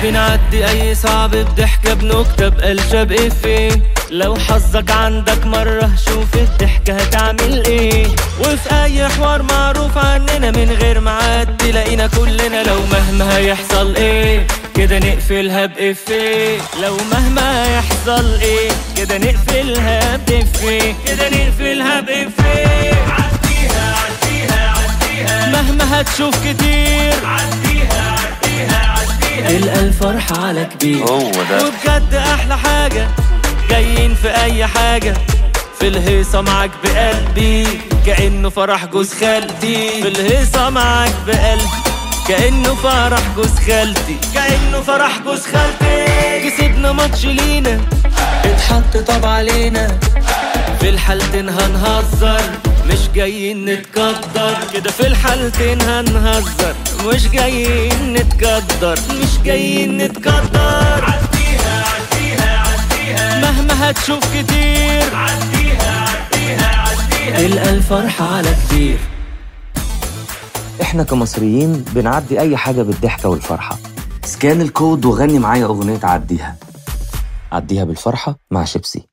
بنعدي اي صعب بضحكة بنكتة بقلشة بإفيه لو حظك عندك مرة شوف الضحكة هتعمل ايه وفي اي حوار معروف عننا من غير معاد تلاقينا كلنا لو مهما هيحصل ايه كده نقفلها بإفيه لو مهما هيحصل ايه كده نقفلها بإفيه كده نقفلها بإفيه عديها عديها عديها مهما هتشوف كتير عديها عديها عديها تلقى الفرحة على كبير هو ده وبجد احلى حاجة جايين في اي حاجة في الهيصة معاك بقلبي كأنه فرح جوز خالتي في الهيصة معاك بقلبي كأنه فرح جوز خالتي كأنه فرح جوز خالتي كسبنا ماتش لينا اتحط طب علينا في الحالتين هنهزر مش جايين نتقدر كده في الحالتين هنهزر مش جايين نتقدر مش جايين نتقدر عديها عديها عديها مهما هتشوف كتير عديها عديها عديها تلقى الفرحة على كتير احنا كمصريين بنعدي اي حاجة بالضحكة والفرحة سكان الكود وغني معايا اغنية عديها عديها بالفرحة مع شيبسي